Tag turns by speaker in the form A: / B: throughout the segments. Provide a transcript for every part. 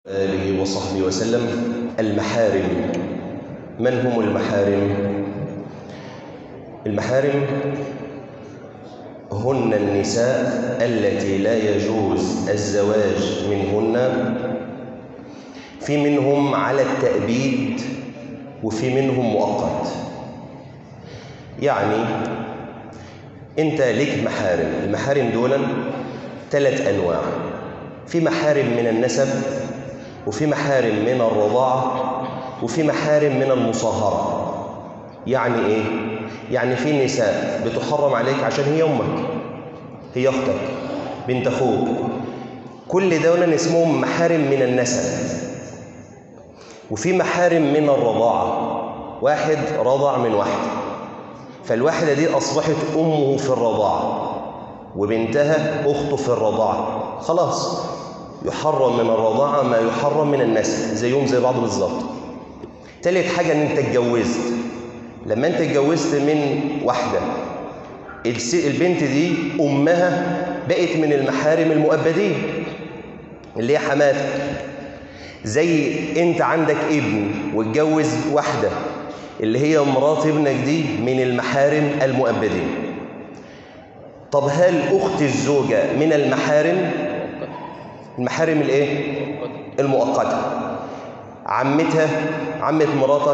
A: آله وصحبه وسلم المحارم من هم المحارم؟ المحارم هن النساء التي لا يجوز الزواج منهن في منهم على التأبيد وفي منهم مؤقت يعني انت لك محارم المحارم دولا ثلاث انواع في محارم من النسب وفي محارم من الرضاعه وفي محارم من المصاهره يعني ايه يعني في نساء بتحرم عليك عشان هي امك هي اختك بنت اخوك كل دول اسمهم محارم من النسب وفي محارم من الرضاعه واحد رضع من واحده فالواحدة دي أصبحت أمه في الرضاعة وبنتها أخته في الرضاعة خلاص يحرم من الرضاعة ما يحرم من النسل زيهم زي بعض بالظبط تالت حاجة إن أنت اتجوزت لما أنت اتجوزت من واحدة البنت دي أمها بقت من المحارم المؤبدين اللي هي حماتك زي أنت عندك ابن واتجوز واحدة اللي هي مرات ابنك دي من المحارم المؤبدين طب هل اخت الزوجه من المحارم المحارم الايه المؤقته عمتها عمه مراتك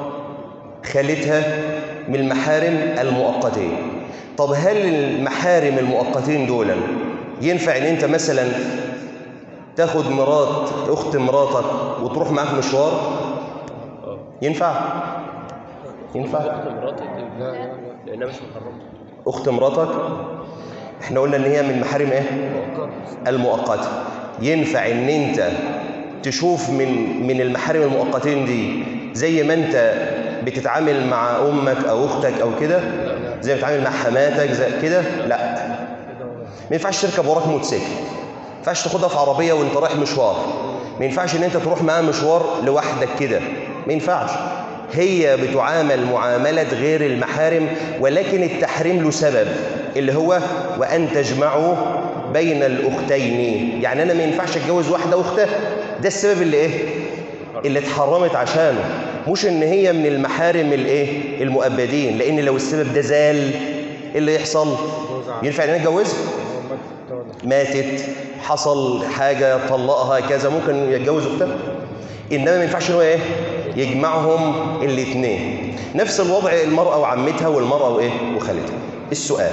A: خالتها من المحارم المؤقتين طب هل المحارم المؤقتين دول ينفع ان انت مثلا تاخد مرات اخت مراتك وتروح معاك مشوار ينفع ينفع
B: اخت مراتي لا لا لا لانها مش محرمه
A: اخت مراتك احنا قلنا ان هي من محارم ايه المؤقته ينفع ان انت تشوف من من المحارم المؤقتين دي زي ما انت بتتعامل مع امك او اختك او كده زي ما بتتعامل مع حماتك زي كده لا ما ينفعش تركب وراك موتوسيكل ما ينفعش تاخدها في عربيه وانت رايح مشوار ما ينفعش ان انت تروح معاها مشوار لوحدك كده ما ينفعش هي بتعامل معاملة غير المحارم ولكن التحريم له سبب اللي هو وأن تجمعوا بين الأختين يعني أنا ما ينفعش أتجوز واحدة أختها ده السبب اللي إيه؟ اللي اتحرمت عشانه مش إن هي من المحارم الإيه؟ المؤبدين لأن لو السبب ده زال إيه اللي يحصل؟ ينفع إن أنا أتجوزها؟ ماتت حصل حاجة طلقها كذا ممكن يتجوز أختها إنما ما ينفعش إن هو إيه؟ يجمعهم الاثنين نفس الوضع المرأة وعمتها والمرأة وإيه وخالتها السؤال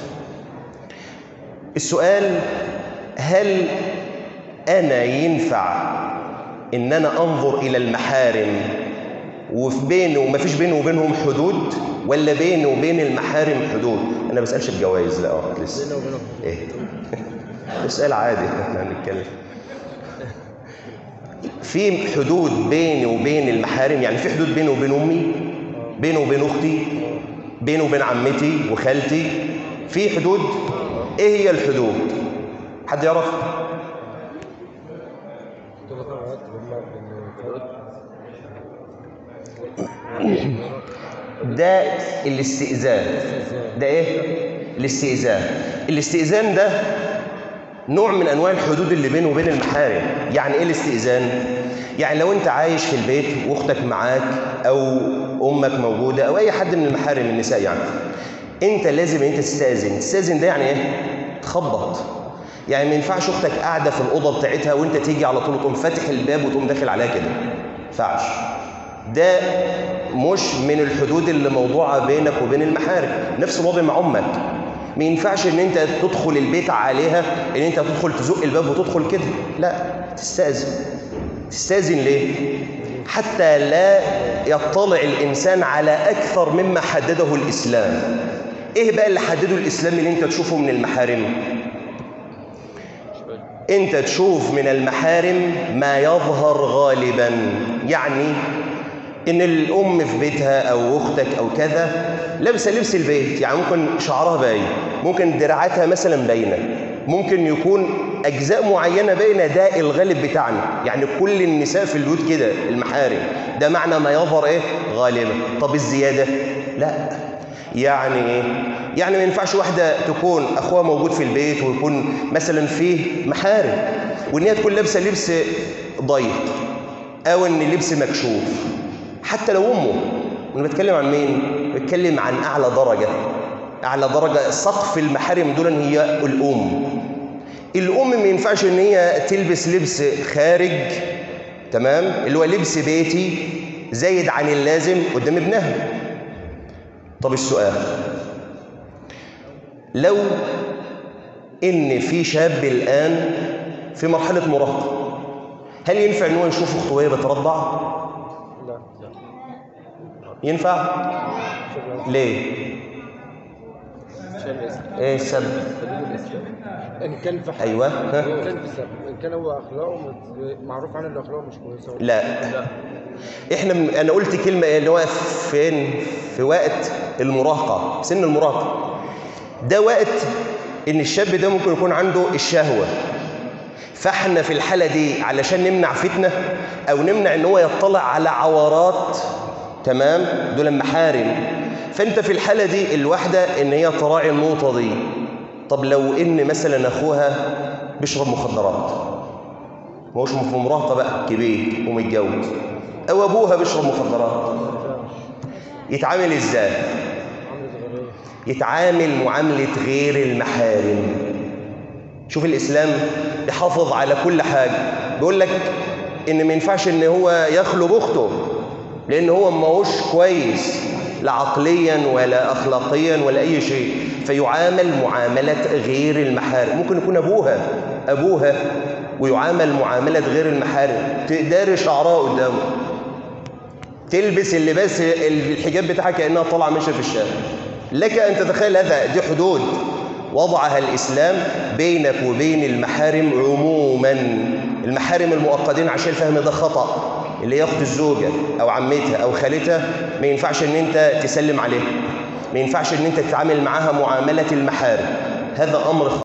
A: السؤال هل أنا ينفع إن أنا أنظر إلى المحارم وفي بينه وما فيش بينه وبينهم حدود ولا بيني وبين المحارم حدود أنا بسألش الجواز لا أه لسه
B: بينه وبينهم
A: إيه سؤال عادي احنا هنتكلم في حدود بيني وبين المحارم يعني في حدود بيني وبين امي بيني وبين اختي بيني وبين عمتي وخالتي في حدود ايه هي الحدود حد يعرف ده الاستئذان ده ايه الاستئذان الاستئذان ده نوع من انواع الحدود اللي بينه وبين المحارم يعني ايه الاستئذان يعني لو انت عايش في البيت واختك معاك او امك موجوده او اي حد من المحارم النساء يعني انت لازم انت تستاذن تستاذن ده يعني ايه تخبط يعني ما ينفعش اختك قاعده في الاوضه بتاعتها وانت تيجي على طول تقوم فاتح الباب وتقوم داخل عليها كده ما ينفعش ده مش من الحدود اللي موضوعه بينك وبين المحارم نفس الوضع مع امك ما ينفعش ان انت تدخل البيت عليها ان انت تدخل تزق الباب وتدخل كده لا تستاذن تستاذن ليه حتى لا يطلع الانسان على اكثر مما حدده الاسلام ايه بقى اللي حدده الاسلام اللي انت تشوفه من المحارم انت تشوف من المحارم ما يظهر غالبا يعني ان الام في بيتها او اختك او كذا لابسه لبس البيت يعني ممكن شعرها باين ممكن دراعاتها مثلا باينه ممكن يكون اجزاء معينه باينه ده الغالب بتاعنا يعني كل النساء في البيوت كده المحارم ده معنى ما يظهر ايه غالبا طب الزياده لا يعني ايه يعني ما ينفعش واحده تكون اخوها موجود في البيت ويكون مثلا فيه محارم وان هي تكون لابسه لبس ضيق او ان اللبس مكشوف حتى لو امه انا بتكلم عن مين بتكلم عن اعلى درجه اعلى درجه سقف المحارم دول هي الام الام ما ينفعش ان هي تلبس لبس خارج تمام اللي هو لبس بيتي زايد عن اللازم قدام ابنها طب السؤال لو ان في شاب الان في مرحله مراهقه هل ينفع ان هو يشوف اخته وهي بترضع
B: لا
A: ينفع
B: شكرا
A: ليه
B: عشان الاسم
A: ايه السبب
B: سبيل الاسلام ان كان في حق
A: ايوه ها؟
B: ان كان في سبب ان كان هو اخلاقه مت- معروف عنه ان اخلاقه مش كويسه
A: لا
B: لا
A: احنا م- انا قلت كلمه اللي هو فين في وقت المراهقه سن المراهقه ده وقت ان الشاب ده ممكن يكون عنده الشهوه فاحنا في الحاله دي علشان نمنع فتنه او نمنع ان هو يطلع على عورات تمام دول محارم فانت في الحاله دي الواحده ان هي تراعي النقطه دي طب لو ان مثلا اخوها بيشرب مخدرات ما هوش في مراهقه بقى كبير ومتجوز او ابوها بيشرب مخدرات
B: ما ينفعش
A: يتعامل ازاي
B: عملت غريبه
A: يتعامل معامله غير المحارم شوف الاسلام يحافظ على كل حاجه بيقول لك ان ما ينفعش ان هو يخلو باخته لان هو ما هوش كويس لا عقليا ولا اخلاقيا ولا اي شيء فيعامل معامله غير المحارم ممكن يكون ابوها ابوها ويعامل معامله غير المحارم تداري شعرها قدامه تلبس اللباس الحجاب بتاعها كانها طالعه ماشيه في الشارع لك ان تتخيل هذا دي حدود وضعها الاسلام بينك وبين المحارم عموما المحارم المؤقدين عشان الفهم ده خطا اللي هي اخت الزوجه او عمتها او خالتها ما ينفعش ان انت تسلم عليها ما ينفعش ان انت تتعامل معاها معامله المحارم هذا امر